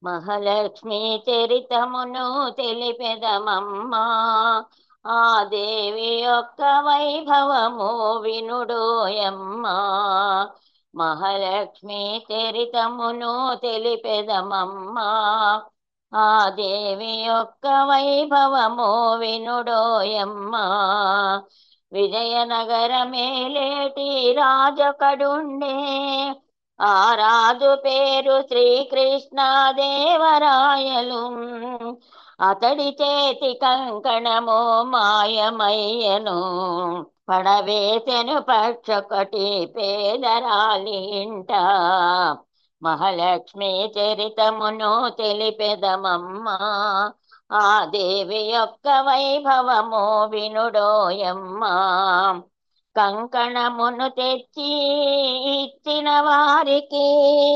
మహాలక్ష్మి చరితమును తెలిపెదమమ్మా ఆ దేవి యొక్క వైభవము వినుడోయమ్మా మహాలక్ష్మి చరితమును తెలిపెదమమ్మా ఆ దేవి యొక్క వైభవము వినుడోయమ్మా విజయనగరమేలేటి రాజకడుండే ఆ రాజు పేరు శ్రీకృష్ణదేవరాయలు అతడి చేతి కంకణము మాయమయ్యను పడవేసెను పక్షొకటి పేదరాలి ఇంట మహాలక్ష్మి చరితమును తెలిపెదమమ్మా ఆ దేవి యొక్క వైభవము వినుడోయమ్మా కంకణమును తెచ్చి ఇచ్చిన వారికి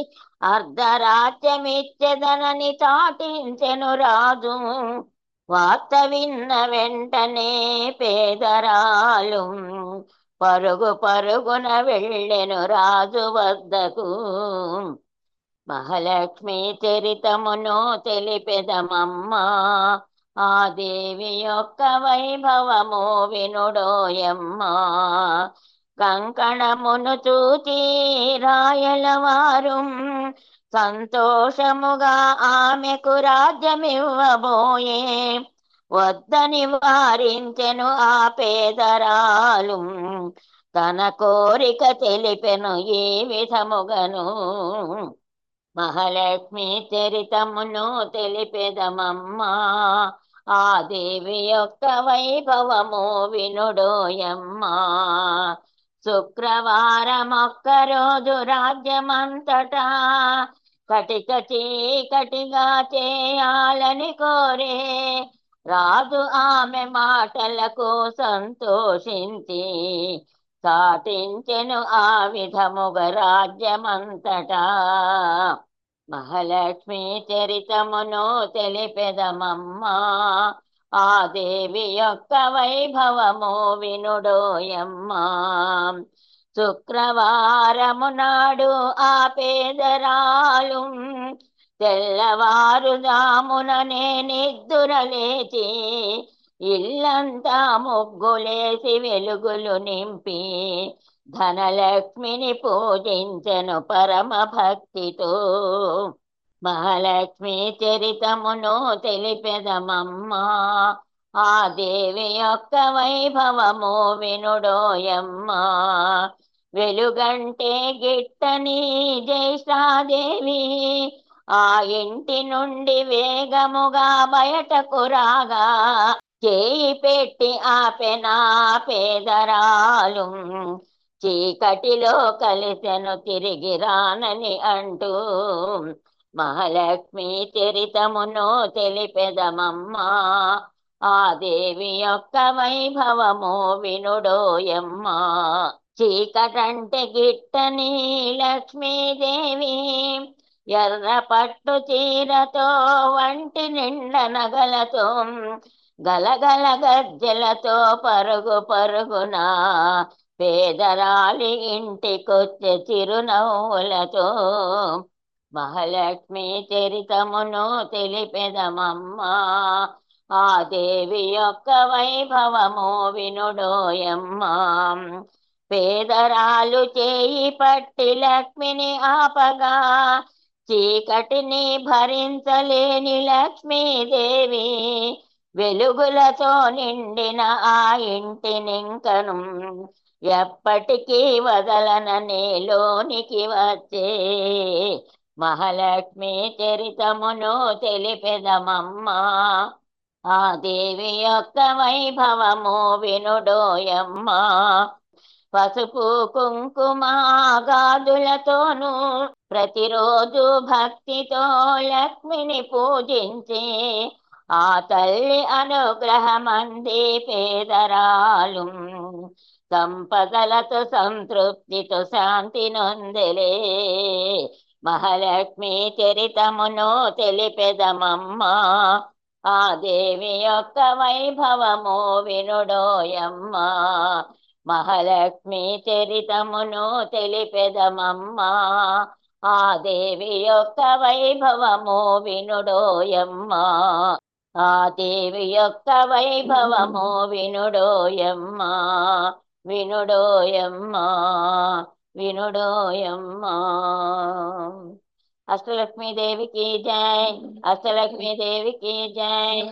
అర్ధరాజ్యమిచ్చెదనని చాటించెను రాజు వార్త విన్న వెంటనే పేదరాలు పరుగు పరుగున వెళ్ళెను రాజు వద్దకు మహాలక్ష్మి చరితమును తెలిపెదమమ్మా ఆ దేవి యొక్క వైభవము వినుడోయమ్మా కంకణమును చూచి రాయలవారు సంతోషముగా ఆమెకు రాజ్యమివ్వబోయే వద్దని వారించెను ఆ పేదరాలు తన కోరిక తెలిపెను ఈ విధముగను మహాలక్ష్మి చరితమును తెలిపెదమమ్మా ఆ దేవి యొక్క వైభవము వినుడోయమ్మా శుక్రవారం ఒక్క రోజు రాజ్యమంతటా కటిక చీకటిగా చేయాలని కోరే రాజు ఆమె మాటలకు సంతోషించి సాటించెను ఆ విధముగ రాజ్యమంతటా మహాలక్ష్మి చరితమును తెలిపెదమమ్మా ఆ దేవి యొక్క వైభవము వినుడోయమ్మా శుక్రవారము నాడు ఆ పేదరాలు తెల్లవారుజాముననే నిద్దురలేచి ఇల్లంతా ముగ్గులేసి వెలుగులు నింపి ధనలక్ష్మిని పూజించెను పరమ భక్తితో మహాలక్ష్మి చరితమును తెలిపెదమమ్మా ఆ దేవి యొక్క వైభవము వినుడోయమ్మా వెలుగంటే గిట్టని జైష్టాదేవి ఆ ఇంటి నుండి వేగముగా బయటకు రాగా చేయి పెట్టి ఆపెనా పేదరాలు చీకటిలో కలిసెను తిరిగి రానని అంటూ మహాలక్ష్మి చరితమును తెలిపెదమమ్మా ఆ దేవి యొక్క వైభవము వినుడోయమ్మా చీకటంటే గిట్టని లక్ష్మీదేవి ఎర్ర పట్టు చీరతో వంటి నిండ నగలతో గలగల గజ్జలతో పరుగు పరుగున పేదరాలి ఇంటికొచ్చే చిరునవ్వులతో మహాలక్ష్మి చరితమును తెలిపెదమమ్మా ఆ దేవి యొక్క వైభవము వినుడోయమ్మా పేదరాలు చేయి పట్టి లక్ష్మిని ఆపగా చీకటిని భరించలేని లక్ష్మీదేవి వెలుగులతో నిండిన ఆ ఇంటినింకను ఎప్పటికీ వదలనని లోనికి వచ్చే మహాలక్ష్మి చరితమును తెలిపెదమమ్మా ఆ దేవి యొక్క వైభవము వినుడోయమ్మా పసుపు కుంకుమ గాదులతోనూ ప్రతిరోజు భక్తితో లక్ష్మిని పూజించి ఆ తల్లి అనుగ్రహమంది పేదరాలు సంపదలతో సంతృప్తితో శాంతి నొందలే మహాలక్ష్మి చరితమును తెలిపెదమమ్మా ఆ దేవి యొక్క వైభవము వినుడోయమ్మా మహాలక్ష్మి చరితమును తెలిపెదమమ్మా ఆ దేవి యొక్క వైభవము వినుడోయమ్మ ఆ దేవి యొక్క వైభవము వినుడోయమ్మ వినుడోయమ్మ వినుడోయమ్మ అష్టలక్ష్మీదేవికి జై అష్టలక్ష్మీదేవికి జై